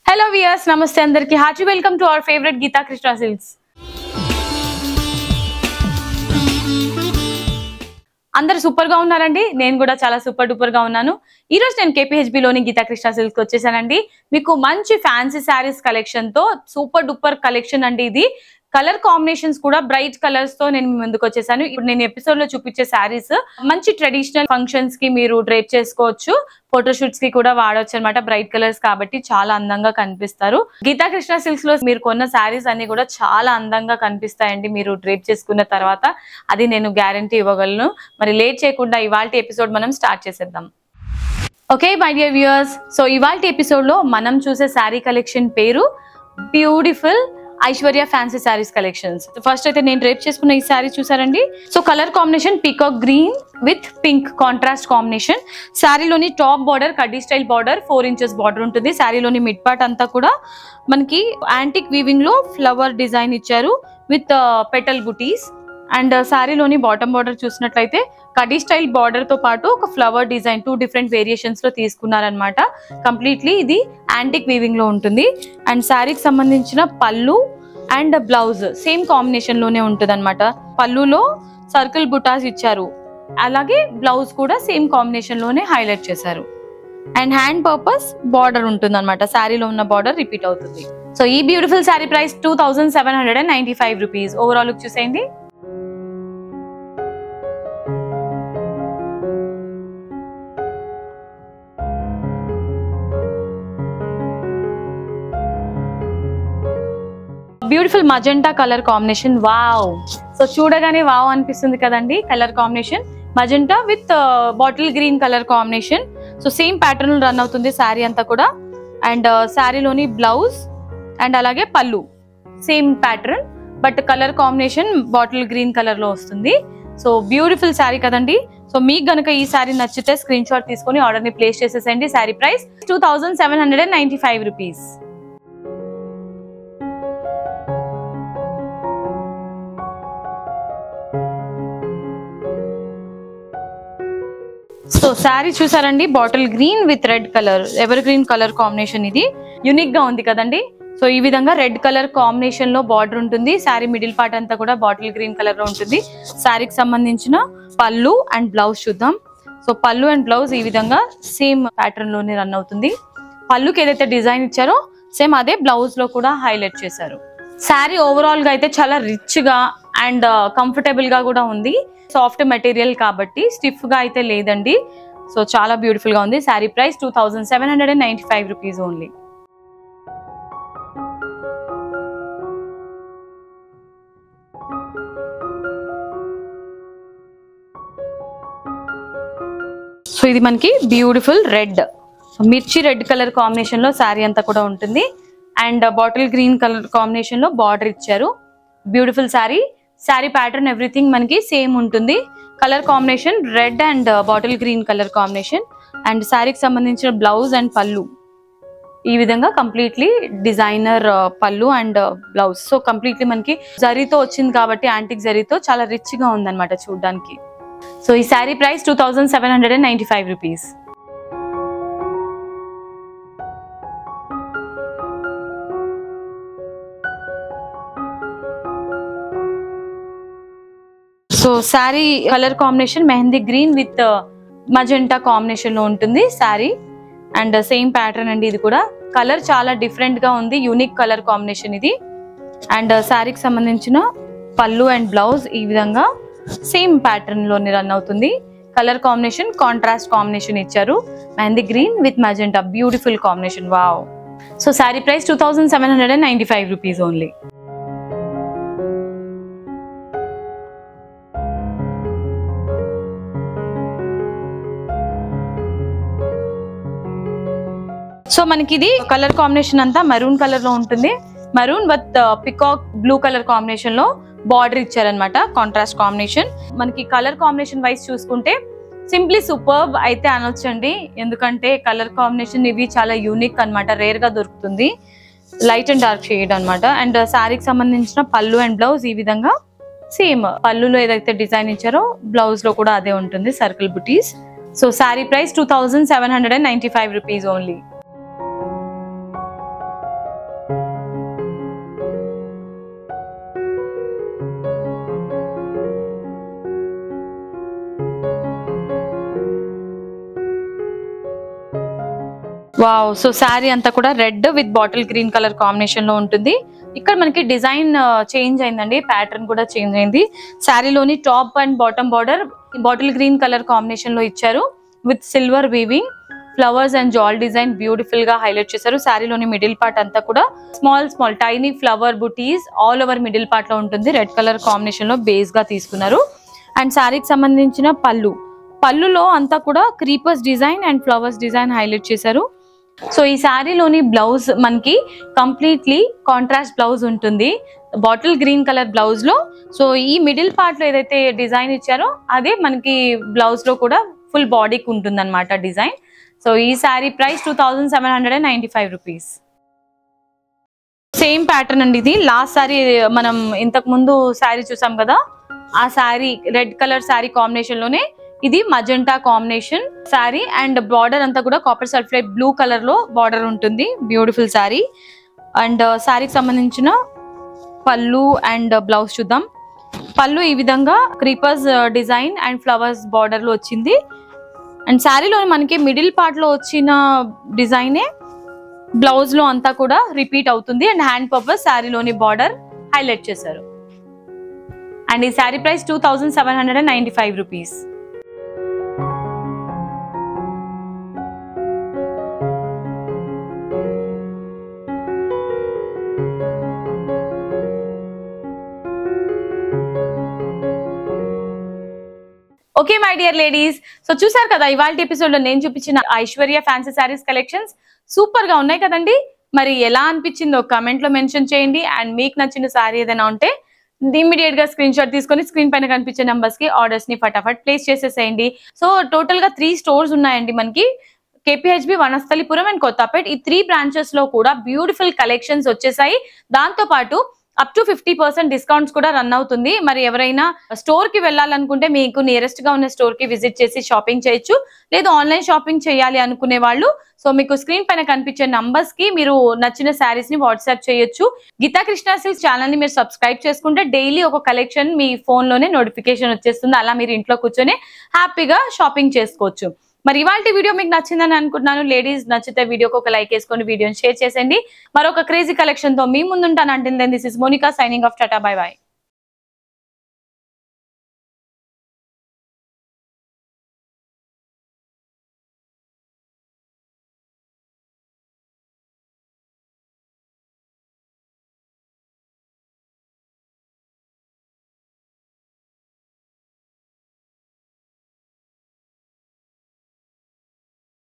hello viewers నమస్తే అందరికి hearty welcome to our favourite Geetha Krishna silks అందరు సూపర్ గా ఉన్నారండి నేను కూడా చాలా సూపర్ డూపర్ గా ఉన్నాను ఈ రోజు నేను KPHB లోని గీతా కృష్ణ సిల్క్ వచ్చేసానండి మీకు మంచి ఫ్యాన్సీ శారీస్ కలెక్షన్ తో సూపర్ డూపర్ కలెక్షన్ అండి ఇది కలర్ కాంబినేషన్స్ కూడా బ్రైట్ కలర్స్ తో నేను మీ ముందుకు వచ్చేసాను ఇప్పుడు నేను ఎపిసోడ్ లో చూపించే శారీస్ మంచి ట్రెడిషనల్ ఫంక్షన్స్ కి మీరు డ్రేప్ చేసుకోవచ్చు ఫోటోషూట్స్ కి కూడా వాడవచ్చు అనమాట బ్రైట్ కలర్స్ కాబట్టి చాలా అందంగా కనిపిస్తారు గీతా కృష్ణ సిల్క్స్ లో మీరు కొన్న శారీస్ అన్ని కూడా చాలా అందంగా కనిపిస్తాయండి మీరు డ్రేప్ చేసుకున్న తర్వాత అది నేను గ్యారంటీ ఇవ్వగలను మరి లేట్ చేయకుండా ఇవాళ ఎపిసోడ్ మనం స్టార్ట్ చేసేద్దాం okay my dear viewers so ఇవాళ ఎపిసోడ్ లో మనం చూసే శారీ కలెక్షన్ పేరు beautiful Aishwarya fancy saris collections first అయితే నేను డ్రేప్ చేసుకున్న ఈ శారీ చూసారండి so colour combination peacock green with pink contrast combination శారీలోని టాప్ బార్డర్ కడ్డీ style border four inches border ఉంటుంది శారీలోని మిడ్ పార్ట్ అంతా కూడా మనకి యాంటిక్ వీవింగ్ లో ఫ్లవర్ డిజైన్ ఇచ్చారు విత్ పెటల్ బుటీస్ అండ్ శారీలోని బాటమ్ బార్డర్ చూసినట్లయితే కడీ స్టైల్ బార్డర్ తో పాటు ఒక flower design two different variations లో తీసుకున్నారనమాట కంప్లీట్లీ ఇది యాంటిక్ వీవింగ్ లో ఉంటుంది అండ్ శారీకి సంబంధించిన పళ్ళు అండ్ బ్లౌజ్ సేమ్ కాంబినేషన్ లోనే ఉంటుంది అనమాట పళ్ళులో సర్కిల్ బుటాస్ ఇచ్చారు అలాగే బ్లౌజ్ కూడా సేమ్ కాంబినేషన్ లోనే హైలైట్ చేశారు అండ్ హ్యాండ్ పర్పస్ బార్డర్ ఉంటుంది అనమాట శారీలో ఉన్న బార్డర్ రిపీట్ అవుతుంది సో ఈ beautiful sari price two thousand seven hundred and ninety five rupees overall look చూసేయండి beautiful magenta colour combination wow so చూడగానే వావ్ అనిపిస్తుంది కదండి colour combination magenta with bottle green colour combination so same pattern run అవుతుంది శారీ అంతా కూడా and శారీలోని blouse and అలాగే పళ్ళు same pattern but colour combination bottle green colour లో వస్తుంది సో బ్యూటిఫుల్ శారీ కదండి సో మీకు గనుక ఈ శారీ నచ్చితే స్క్రీన్ షాట్ తీసుకొని ఆర్డర్ ని ప్లేస్ చేసేసండి sari price two thousand seven hundred and ninety five rupees so sari చూసారండి bottle green with red colour ever green colour combination ఇది యునిక్ గా ఉంది కదండి సో ఈ విధంగా రెడ్ కలర్ కాంబినేషన్ లో బార్డర్ ఉంటుంది శారీ మిడిల్ పార్ట్ అంతా కూడా బాటిల్ గ్రీన్ కలర్ లో ఉంటుంది శారీకి సంబంధించిన పళ్ళు అండ్ బ్లౌజ్ చూద్దాం సో పళ్ళు అండ్ బ్లౌజ్ ఈ విధంగా సేమ్ ప్యాటర్న్ లోనే రన్ అవుతుంది పళ్ళుకి ఏదైతే డిజైన్ ఇచ్చారో సేమ్ అదే బ్లౌజ్ లో కూడా హైలైట్ చేశారు శారీ ఓవరాల్ గా అయితే చాలా రిచ్ గా అండ్ కంఫర్టబుల్ గా కూడా ఉంది సాఫ్ట్ మెటీరియల్ కాబట్టి స్టిఫ్ గా అయితే లేదండి సో చాలా బ్యూటిఫుల్ గా ఉంది sari price two thousand seven hundred and ninety five rupees only so ఇది మనకి బ్యూటిఫుల్ రెడ్ మిర్చి రెడ్ కలర్ కాంబినేషన్ లో శారీ అంతా కూడా ఉంటుంది and bottle green colour combination లో బార్డర్ ఇచ్చారు beautiful sari sari pattern everything మనకి సేమ్ ఉంటుంది colour combination red and bottle green colour combination and శారీకి సంబంధించిన బ్లౌజ్ అండ్ పళ్ళు ఈ విధంగా కంప్లీట్లీ డిజైనర్ పళ్ళు అండ్ బ్లౌజ్ సో కంప్లీట్లీ మనకి జరీతో వచ్చింది కాబట్టి యాంటిక్ జరీతో చాలా రిచ్ గా ఉందన్నమాట చూడడానికి సో ఈ sari price two thousand seven hundred and ninety five rupees so sari colour combination mehndi green with magenta combination లో ఉంటుంది శారీ అండ్ సేమ్ ప్యాటర్న్ అండి ఇది కూడా కలర్ చాలా డిఫరెంట్ గా ఉంది యూనిక్ కలర్ కాంబినేషన్ ఇది అండ్ శారీకి సంబంధించిన పళ్ళు అండ్ బ్లౌజ్ ఈ విధంగా సేమ్ ప్యాటర్న్ లోని రన్ అవుతుంది కలర్ కాంబినేషన్ కాంట్రాస్ట్ కాంబినేషన్ ఇచ్చారు mehndi green with magenta beautiful combination wow so sari price two thousand seven hundred and ninety five rupees only so మనకి ఇది కలర్ కాంబినేషన్ అంతా మరూన్ కలర్ లో ఉంటుంది maroon with peacock blue colour combination లో border ఇచ్చారనమాట contrast combination మనకి colour combination wise చూసుకుంటే simply superb అయితే అనొచ్చండి ఎందుకంటే కలర్ కాంబినేషన్ ఇవి చాలా యూనిక్ అన్నమాట రేర్ గా దొరుకుతుంది లైట్ అండ్ డార్క్ షేడ్ అన్నమాట అండ్ శారీకి సంబంధించిన పళ్ళు అండ్ బ్లౌజ్ ఈ విధంగా సేమ్ పళ్ళులో ఏదైతే డిజైన్ ఇచ్చారో బ్లౌజ్ లో కూడా అదే ఉంటుంది circle butis so sari price two thousand seven hundred and ninety five rupees only wow so sari అంతా కూడా red with bottle green colour combination లో ఉంటుంది ఇక్కడ మనకి డిజైన్ చేంజ్ అయిందండి ప్యాటర్న్ కూడా చేంజ్ అయింది శారీలోని top and bottom border bottle green colour combination లో ఇచ్చారు with silver weaving flowers and జాల్ డిజైన్ బ్యూటిఫుల్ గా హైలైట్ చేశారు శారీలోని మిడిల్ పార్ట్ అంతా కూడా స్మాల్ స్మాల్ టైనీ ఫ్లవర్ బుటీస్ ఆల్ ఓవర్ మిడిల్ పార్ట్ లో ఉంటుంది రెడ్ కలర్ కాంబినేషన్ లో బేస్ గా తీసుకున్నారు అండ్ శారీకి సంబంధించిన పళ్ళు పళ్ళులో అంతా కూడా creepers design and flowers design highlight చేశారు సో ఈ శారీలోని బ్లౌజ్ మనకి కంప్లీట్లీ కాంట్రాస్ట్ బ్లౌజ్ ఉంటుంది బాటిల్ గ్రీన్ కలర్ బ్లౌజ్ లో సో ఈ మిడిల్ పార్ట్ లో ఏదైతే డిజైన్ ఇచ్చారో అదే మనకి బ్లౌజ్ లో కూడా ఫుల్ బాడీకి ఉంటుంది అనమాట డిజైన్ సో ఈ sari price two thousand seven hundred and ninety five rupees same pattern అండి ఇది లాస్ట్ శారీ మనం ఇంతకు ముందు శారీ చూసాం కదా ఆ sari red colour sari combination లోనే ఇది magenta combination sari and border అంతా కూడా కాపర్ సల్ఫైడ్ బ్లూ కలర్ లో బార్డర్ ఉంటుంది బ్యూటిఫుల్ శారీ అండ్ శారీకి సంబంధించిన పళ్ళు అండ్ బ్లౌజ్ చూద్దాం పళ్ళు ఈ విధంగా creepers design and flowers border లో వచ్చింది అండ్ శారీలో మనకి మిడిల్ పార్ట్ లో వచ్చిన డిజైనే బ్లౌజ్ లో అంతా కూడా రిపీట్ అవుతుంది అండ్ హ్యాండ్ పర్పస్ శారీలోని బార్డర్ హైలైట్ చేశారు అండ్ ఈ sari price two thousand seven hundred and ninety five rupees okay my dear ladies so చూసారు కదా ఇవాళ ఎపిసోడ్ లో నేను చూపించిన Aishwarya fancy saris collections super గా ఉన్నాయి కదండి మరి ఎలా అనిపించిందో కమెంట్ లో మెన్షన్ చేయండి అండ్ మీకు నచ్చిన శారీ ఏదైనా ఉంటే ఇమీడియట్ గా స్క్రీన్ షాట్ తీసుకొని స్క్రీన్ పైన కనిపించే నంబర్స్ కి ఆర్డర్స్ ని ఫటాఫట్ ప్లేస్ చేసేసేయండి సో టోటల్ గా త్రీ స్టోర్స్ ఉన్నాయండి మనకి కేపీహెచ్బి వనస్థలిపురం అండ్ కొత్తపేట్ ఈ త్రీ బ్రాంచెస్ లో కూడా బ్యూటిఫుల్ కలెక్షన్స్ వచ్చేసాయి దాంతో పాటు up to fifty percent discounts కూడా రన్ అవుతుంది మరి ఎవరైనా స్టోర్ కి వెళ్ళాలనుకుంటే మీకు నియరెస్ట్ గా ఉన్న స్టోర్ కి విజిట్ చేసి షాపింగ్ చేయొచ్చు లేదు ఆన్లైన్ షాపింగ్ చేయాలి అనుకునే వాళ్ళు సో మీకు స్క్రీన్ పైన కనిపించే నంబర్స్ కి మీరు నచ్చిన శారీస్ ని వాట్సాప్ చేయొచ్చు గీతా కృష్ణ సిల్స్ ఛానల్ ని మీరు సబ్స్క్రైబ్ చేసుకుంటే డైలీ ఒక కలెక్షన్ మీ ఫోన్ లోనే నోటిఫికేషన్ వచ్చేస్తుంది అలా మీరు ఇంట్లో కూర్చొని హ్యాపీగా షాపింగ్ చేసుకోవచ్చు మరి ఇవాళ వీడియో మీకు నచ్చిందని అనుకుంటున్నాను లేడీస్ నచ్చితే వీడియోకి ఒక లైక్ వేసుకొని వీడియోని షేర్ చేసేయండి మరొక క్రేజీ కలెక్షన్ తో మీ ముందుంటాను అంటే this is Monika signing off tata bye by